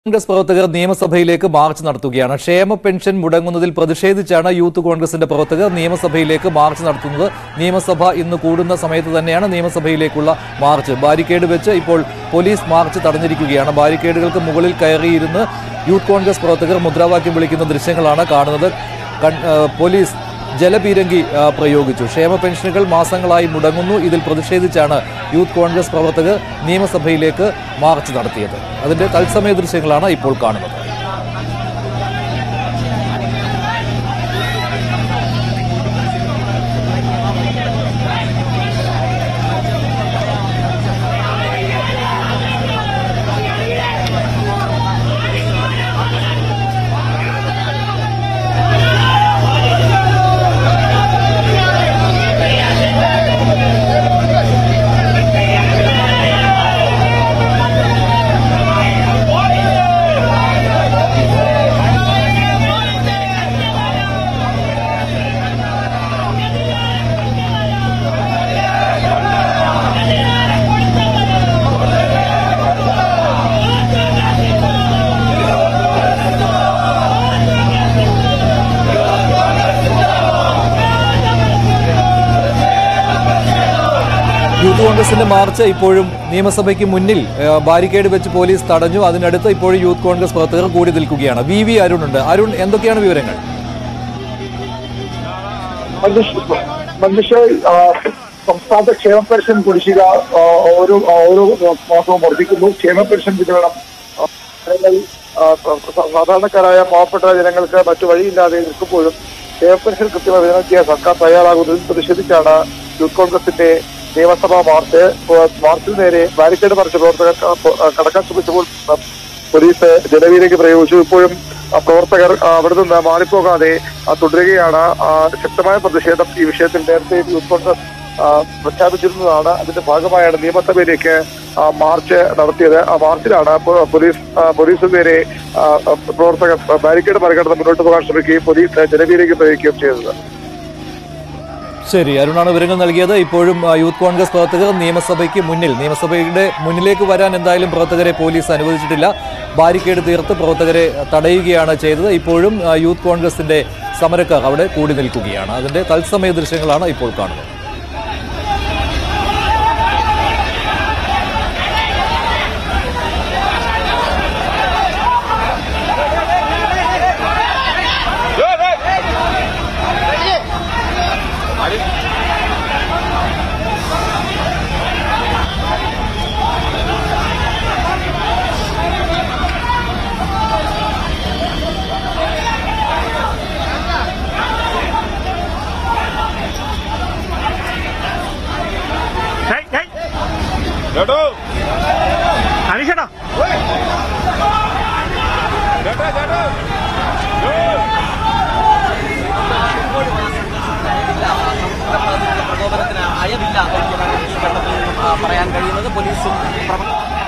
കോൺഗ്രസ് പ്രവർത്തകർ നിയമസഭയിലേക്ക് മാർച്ച് നടത്തുകയാണ് ക്ഷേമ പെൻഷൻ മുടങ്ങുന്നതിൽ പ്രതിഷേധിച്ചാണ് യൂത്ത് കോൺഗ്രസിന്റെ പ്രവർത്തകർ നിയമസഭയിലേക്ക് മാർച്ച് നടത്തുന്നത് നിയമസഭ ഇന്ന് കൂടുന്ന സമയത്ത് തന്നെയാണ് നിയമസഭയിലേക്കുള്ള മാർച്ച് ബാരിക്കേഡ് വെച്ച് ഇപ്പോൾ പോലീസ് മാർച്ച് തടഞ്ഞിരിക്കുകയാണ് ബാരിക്കേഡുകൾക്ക് മുകളിൽ കയറിയിരുന്ന് യൂത്ത് കോൺഗ്രസ് പ്രവർത്തകർ മുദ്രാവാക്യം വിളിക്കുന്ന ദൃശ്യങ്ങളാണ് കാണുന്നത് കൺ- ആ, പോലീസ് ജലപീരങ്കി ആ, പ്രയോഗിച്ചു ക്ഷേമ പെൻഷനുകൾ മാസങ്ങളായി മുടങ്ങുന്നു ഇതിൽ പ്രതിഷേധിച്ചാണ് യൂത്ത് കോൺഗ്രസ് പ്രവർത്തകർ നിയമസഭയിലേക്ക് മാർച്ച് നടത്തിയത് അതിന്റെ തത്സമയ ദൃശ്യങ്ങളാണ് ഇപ്പോൾ കാണുന്നത് യൂത്ത് കോൺഗ്രസിന്റെ മാർച്ച് ഇപ്പോഴും നിയമസഭയ്ക്ക് മുന്നിൽ ആ, ബാരിക്കേഡ് വെച്ച് പോലീസ് തടഞ്ഞു അതിനടുത്ത് ഇപ്പോഴും യൂത്ത് കോൺഗ്രസ് പ്രവർത്തകർ കൂടി നിൽക്കുകയാണ് വി വി അരുൺ ഉണ്ട് അരുൺ എന്തൊക്കെയാണ് വിവരങ്ങൾ മനുഷ്യ സംസ്ഥാന ക്ഷേമ പെൻഷൻ കുടിശ്ശിക ആ, ഓരോ ആ, ഓരോ മാസവും വർദ്ധിക്കുന്നു ക്ഷേമ പെൻഷൻ വിതരണം ആ, ജനങ്ങൾ, ആ, സ- സാധാരണക്കാരായ പാവപ്പെട്ട ജനങ്ങൾക്ക് മറ്റു വഴിയില്ലാതെ നിൽക്കുമ്പോഴും ക്ഷേമ പെൻഷൻ കൃത്യമായി വിതരണം ചെയ്യാൻ സർക്കാർ തയ്യാറാകുന്നതിൽ പ്രതിഷേധിച്ചാണ് യൂത്ത് കോൺഗ്രസിന്റെ നിയമസഭാ മാർച്ച് ആ, മാർച്ചിന് നേരെ ബാരിക്കേഡ് മറിച്ച പ്രവർത്തകർ ആ, കടക്കാൻ ശ്രമിച്ചപ്പോൾ ആ, പോലീസ് ജലവീരയ്ക്ക് പ്രയോഗിച്ചു ഇപ്പോഴും ആ, പ്രവർത്തകർ ആ, അവിടെ നിന്ന് മാറിപ്പോകാതെ ആ, തുടരുകയാണ് ആ, ശക്തമായ പ്രതിഷേധം ഈ വിഷയത്തിൽ നേരത്തെ യൂത്ത് കോൺഗ്രസ് ആ, പ്രഖ്യാപിച്ചിരുന്നതാണ് അതിന്റെ ഭാഗമായാണ് നിയമസഭയിലേക്ക് ആ, മാർച്ച് നടത്തിയത് ആ മാർച്ചിലാണ് പോ- പോലീസ് ആ, പോലീസിന് നേരെ ആ, ആ, പ്രവർത്തകർ ബാരിക്കേഡ് മറികടന്ന് മുന്നോട്ട് പോകാൻ ശ്രമിക്കുകയും പോലീസ് ജലവീരയ്ക്ക് പ്രയോഗിക്കുകയും ചെയ്തത് ശരി അരുണാണ് വിവരങ്ങൾ നൽകിയത് ഇപ്പോഴും ആ, യൂത്ത് കോൺഗ്രസ് പ്രവർത്തകർ നിയമസഭയ്ക്ക് മുന്നിൽ നിയമസഭയുടെ മുന്നിലേക്ക് വരാൻ എന്തായാലും പ്രവർത്തകരെ പോലീസ് അനുവദിച്ചിട്ടില്ല ബാരിക്കേഡ് തീർത്ത് പ്രവർത്തകരെ തടയുകയാണ് ചെയ്തത് ഇപ്പോഴും ആ, യൂത്ത് കോൺഗ്രസിന്റെ സമരക്കാർ അവിടെ കൂടി നിൽക്കുകയാണ് അതിന്റെ തത്സമയ ദൃശ്യങ്ങളാണ് ഇപ്പോൾ കാണുന്നത് ഹേയ്, ഹേയ്. അനീഷേട്ടാ പ്രകോപനത്തിന് അയവില്ല എന്നതാണ് ഈ ഘട്ടത്തിൽ നിന്നും ആ, പറയാൻ കഴിയുന്നത് പോലീസും പ്രവ-